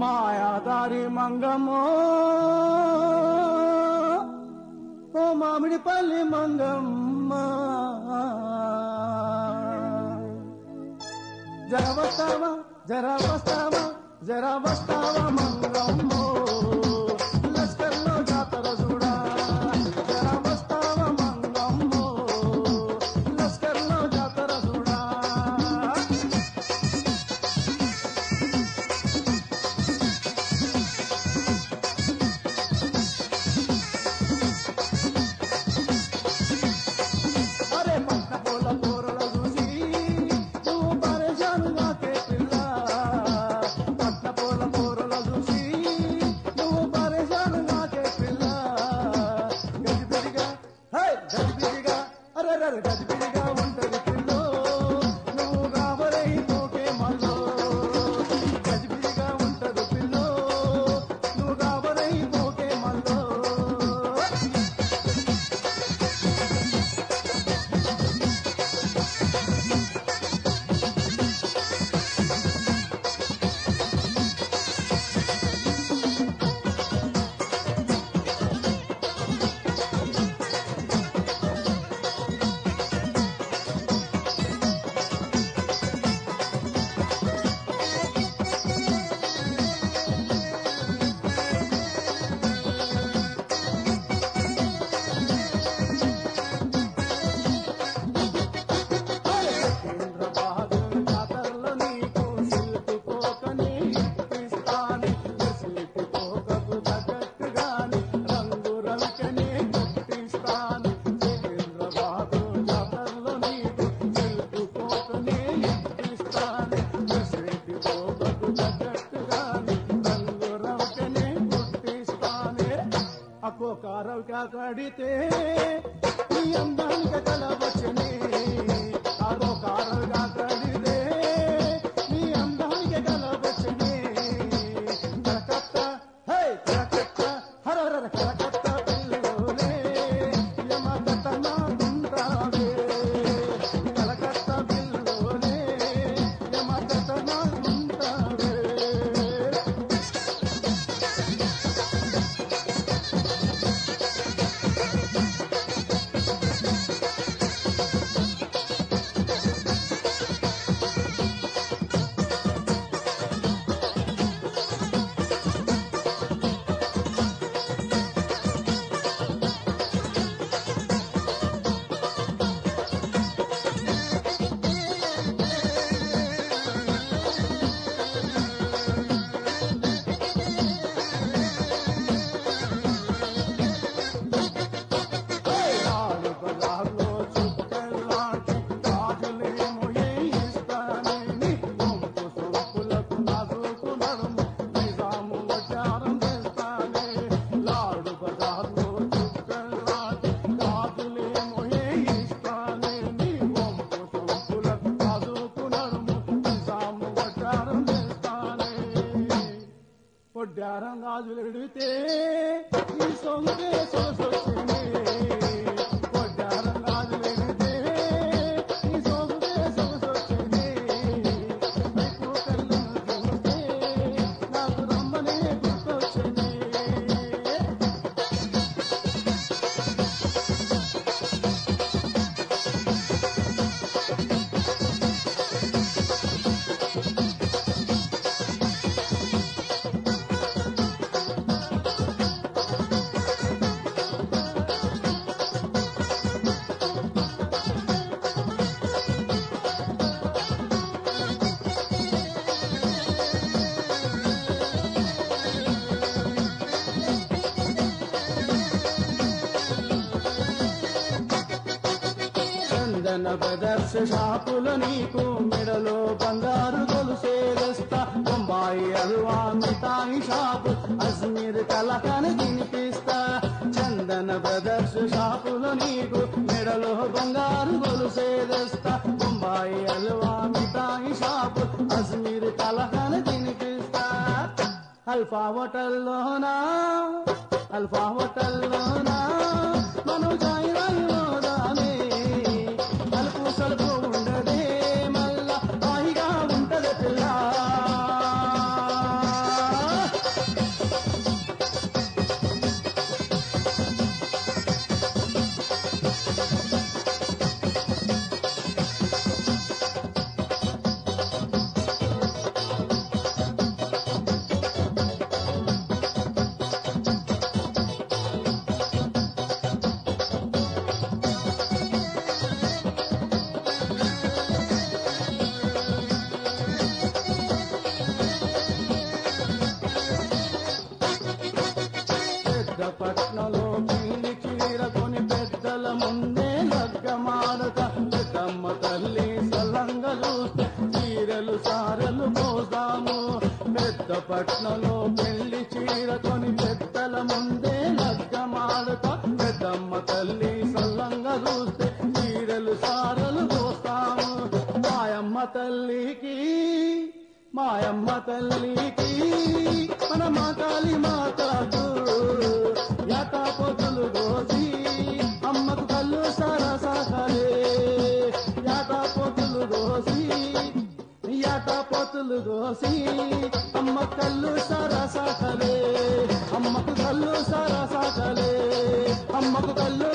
మాయాదారి మంగమ్మో ఓ మామిడిపల్లి మంగమ్మ జర వస్తావా జర వస్తావా జర వస్తావా మంగమ్మో లస్కర్లో జాతర చూడా జర వస్తావా మంగమ్మో లస్కర్లో జాతర చూడా అరే పట్ట పూల కూరల చూసి నువ్వు పరేషానుగా పిల్ల పట్ట పూల కూరల చూసి నువ్వు పరేషానుగా పిల్ల గజిబిడిగా హే గజిబిడిగా అరే అరే గజిబిడిగా ఉంటది పిల్లో నువ్వు కాబరై పోకే మల్లో గజిబిడిగా ఉంటది పిల్లో నువ్వు కాబరై పోకే మల్లో చంద్రబాబు జాతరలో నీకు సిల్కు కోకని ఇప్పిస్తాను సిల్కు కోకకు తగ్గట్టుగాని రంగు రవికని గుర్తిస్తాను చంద్రబాబు జాతరలో నీకు సిల్కు కోకని ఇప్పిస్తాను సిల్కు కోకకు తగ్గట్టుగాని రంగు రవికని గుర్తిస్తాను అక్కో కారవిక కడితే నీ అందానికి కలవచ్చనే అదో కారవిక కడితే నీ అందానికి కలవచ్చనే కలకత్త హే కలకత్త హరహర కలకత్త పిల్లోలే యమకత్త నా గుండ్రావే కలకత్త పిల్లోలే యమకత్త నా గుండ్రావే నాలుగు బజార్లో చుట్టెల్లాంటి గాజులేమో ఇస్తానని గుంపు సొంపులకు నాజుకు నడుము నిజాము వచారం చేస్తానే లాడు బజార్లో చుట్టెల్లాంటి గాజులేమో ఇస్తానని గుంపు సొంపులకు నాజుకు నడుము నిజాము వచారం చేస్తానే పొడ్డారం గాజులు ఎడితే ఈ సొంగే సొసొచ్చింది పొడ్డారం గాజులు ఎడితే ఈ సొంగే సొసొచ్చింది నీకు కళ్ళు చూస్తే నాకు రమ్మనే గుర్తొచ్చింది చందన బ్రదర్స్ షాపుల నీకు మెడలో బంగారు గొలుసేదస్తా బొంబాయి అల్వా మిఠాయి షాపు అజ్మీర్ కలకని తినిపిస్తా చందన బ్రదర్స్ షాపుల నీకు మెడలో బంగారు గొలుసేదస్తా బొంబాయి అల్వా మిఠాయి షాపు అజ్మీర్ కలకని తినిపిస్తా అల్ఫా హోటల్లోనా అల్ఫా హోటల్లోనా మను జాయి రాయిలోదానే అలుపు సలుపు ఉండదే మళ్ళా హాయిగా ఉంటది పిల్ల తల్లి సల్లంగా చూస్తే చీరలు సారలు పోదాము పెద్ద పట్నంలో పెళ్లి చీర కొని పెద్దల ముందే లగ్గమాడతా పెద్దమ్మ తల్లి సల్లంగా చూస్తే చీరలు సారలు పోస్తాము మాయమ్మ తల్లికి మాయమ్మ తల్లికి మన మా కాళీ మాతకు యాట పొద్దులు కోసి అమ్మకు కళ్ళు సరసకలే యాట పొద్దులు కోసి యాట పొత్తులు కోసి అమ్మ కళ్ళు సరసకలే అమ్మకు కళ్ళు సరసకలే అమ్మకు కళ్ళు